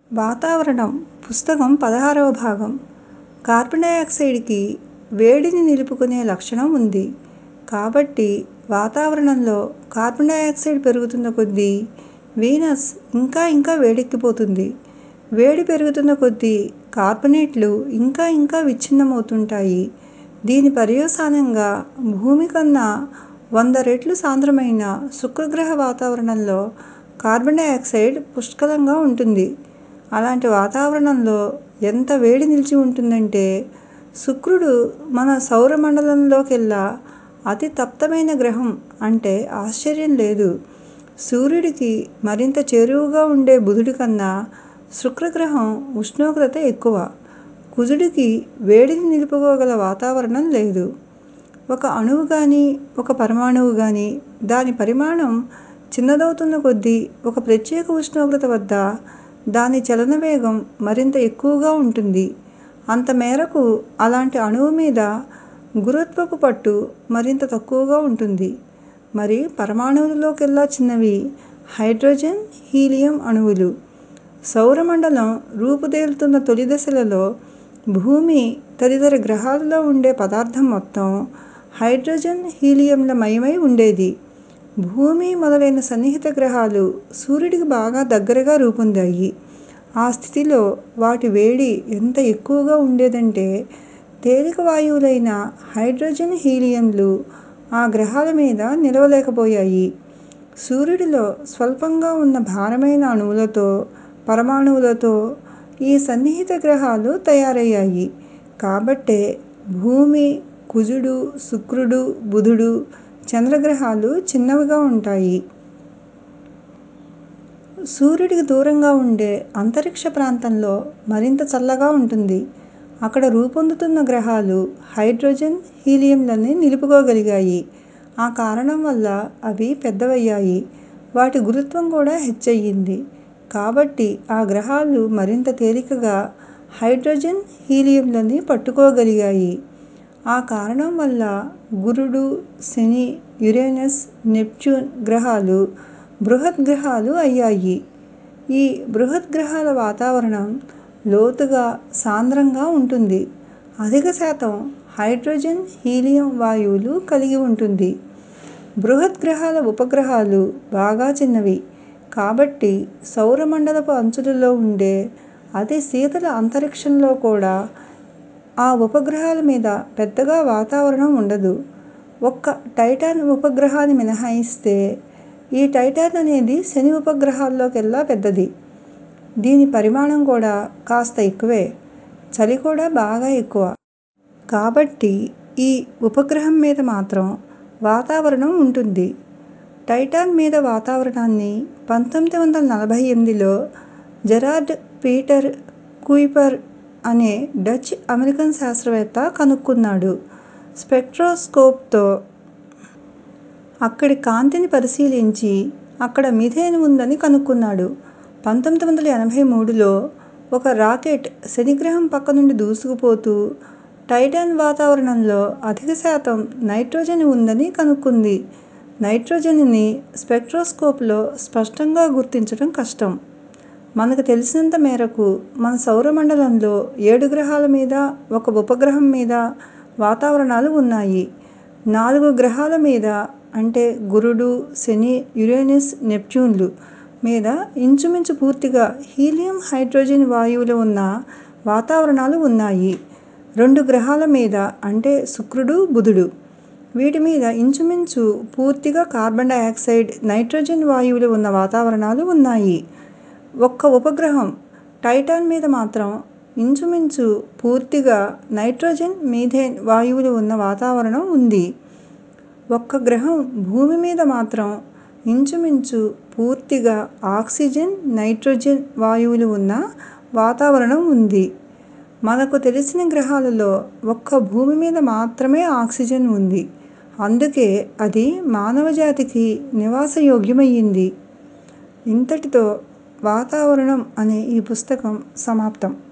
వాతావరణం పుస్తకం పదహారవ భాగం కార్బన్ డయాక్సైడ్కి వేడిని నిలుపుకునే లక్షణం ఉంది కాబట్టి వాతావరణంలో కార్బన్ డయాక్సైడ్ పెరుగుతున్న కొద్దీ వీనస్ ఇంకా ఇంకా వేడెక్కిపోతుంది వేడి పెరుగుతున్న కొద్దీ కార్బనేట్లు ఇంకా ఇంకా విచ్ఛిన్నమవుతుంటాయి దీని పర్యవసానంగా భూమి కన్నా వంద రెట్లు సాంద్రమైన శుక్రగ్రహ వాతావరణంలో కార్బన్ డయాక్సైడ్ పుష్కలంగా ఉంటుంది అలాంటి వాతావరణంలో ఎంత వేడి నిలిచి ఉంటుందంటే శుక్రుడు మన సౌరమండలంలోకెల్లా అతి తప్తమైన గ్రహం అంటే ఆశ్చర్యం లేదు సూర్యుడికి మరింత చేరువగా ఉండే బుధుడి కన్నా శుక్రగ్రహం ఉష్ణోగ్రత ఎక్కువ కుజుడికి వేడిని నిలుపుకోగల వాతావరణం లేదు ఒక అణువు గానీ ఒక పరమాణువు గానీ దాని పరిమాణం చిన్నదవుతున్న కొద్దీ ఒక ప్రత్యేక ఉష్ణోగ్రత వద్ద దాని చలన వేగం మరింత ఎక్కువగా ఉంటుంది అంత మేరకు అలాంటి అణువు మీద గురుత్వపు పట్టు మరింత తక్కువగా ఉంటుంది మరి పరమాణువులలోకెల్లా చిన్నవి హైడ్రోజన్ హీలియం అణువులు సౌరమండలం రూపుదేలుతున్న తొలి దశలలో భూమి తదితర గ్రహాలలో ఉండే పదార్థం మొత్తం హైడ్రోజన్ హీలియంల మయమై ఉండేది భూమి మొదలైన సన్నిహిత గ్రహాలు సూర్యుడికి బాగా దగ్గరగా రూపొందాయి ఆ స్థితిలో వాటి వేడి ఎంత ఎక్కువగా ఉండేదంటే తేలిక వాయువులైన హైడ్రోజన్ హీలియంలు ఆ గ్రహాల మీద నిలవలేకపోయాయి సూర్యుడిలో స్వల్పంగా ఉన్న భారమైన అణువులతో పరమాణువులతో ఈ సన్నిహిత గ్రహాలు తయారయ్యాయి కాబట్టే భూమి కుజుడు శుక్రుడు బుధుడు చంద్రగ్రహాలు చిన్నవిగా ఉంటాయి సూర్యుడికి దూరంగా ఉండే అంతరిక్ష ప్రాంతంలో మరింత చల్లగా ఉంటుంది అక్కడ రూపొందుతున్న గ్రహాలు హైడ్రోజన్ హీలియంలని నిలుపుకోగలిగాయి ఆ కారణం వల్ల అవి పెద్దవయ్యాయి వాటి గురుత్వం కూడా హెచ్చయింది కాబట్టి ఆ గ్రహాలు మరింత తేలికగా హైడ్రోజన్ హీలియంలని పట్టుకోగలిగాయి ఆ కారణం వల్ల గురుడు శని యురేనస్ నెప్ట్యూన్ గ్రహాలు బృహత్ గ్రహాలు అయ్యాయి ఈ బృహత్ గ్రహాల వాతావరణం లోతుగా సాంద్రంగా ఉంటుంది అధిక శాతం హైడ్రోజన్ హీలియం వాయువులు కలిగి ఉంటుంది బృహత్ గ్రహాల ఉపగ్రహాలు బాగా చిన్నవి కాబట్టి సౌరమండలపు అంచులలో ఉండే అతి శీతల అంతరిక్షంలో కూడా ఆ ఉపగ్రహాల మీద పెద్దగా వాతావరణం ఉండదు ఒక్క టైటాన్ ఉపగ్రహాన్ని మినహాయిస్తే ఈ టైటాన్ అనేది శని ఉపగ్రహాల్లోకెల్లా పెద్దది దీని పరిమాణం కూడా కాస్త ఎక్కువే చలి కూడా బాగా ఎక్కువ కాబట్టి ఈ ఉపగ్రహం మీద మాత్రం వాతావరణం ఉంటుంది టైటాన్ మీద వాతావరణాన్ని పంతొమ్మిది వందల నలభై ఎనిమిదిలో జెరార్డ్ పీటర్ కుయిపర్ అనే డచ్ అమెరికన్ శాస్త్రవేత్త కనుక్కున్నాడు స్పెక్ట్రోస్కోప్తో అక్కడి కాంతిని పరిశీలించి అక్కడ మిథేన్ ఉందని కనుక్కున్నాడు పంతొమ్మిది వందల ఎనభై మూడులో ఒక రాకెట్ శనిగ్రహం పక్క నుండి దూసుకుపోతూ టైటాన్ వాతావరణంలో అధిక శాతం నైట్రోజన్ ఉందని కనుక్కుంది నైట్రోజన్ని స్పెక్ట్రోస్కోప్లో స్పష్టంగా గుర్తించడం కష్టం మనకు తెలిసినంత మేరకు మన సౌరమండలంలో ఏడు గ్రహాల మీద ఒక ఉపగ్రహం మీద వాతావరణాలు ఉన్నాయి నాలుగు గ్రహాల మీద అంటే గురుడు శని యురేనస్ నెప్ట్యూన్లు మీద ఇంచుమించు పూర్తిగా హీలియం హైడ్రోజన్ వాయువులు ఉన్న వాతావరణాలు ఉన్నాయి రెండు గ్రహాల మీద అంటే శుక్రుడు బుధుడు వీటి మీద ఇంచుమించు పూర్తిగా కార్బన్ డయాక్సైడ్ నైట్రోజన్ వాయువులు ఉన్న వాతావరణాలు ఉన్నాయి ఒక్క ఉపగ్రహం టైటాన్ మీద మాత్రం ఇంచుమించు పూర్తిగా నైట్రోజన్ మీథేన్ వాయువులు ఉన్న వాతావరణం ఉంది ఒక్క గ్రహం భూమి మీద మాత్రం ఇంచుమించు పూర్తిగా ఆక్సిజన్ నైట్రోజన్ వాయువులు ఉన్న వాతావరణం ఉంది మనకు తెలిసిన గ్రహాలలో ఒక్క భూమి మీద మాత్రమే ఆక్సిజన్ ఉంది అందుకే అది మానవజాతికి నివాసయోగ్యమయ్యింది ఇంతటితో వాతావరణం అనే ఈ పుస్తకం సమాప్తం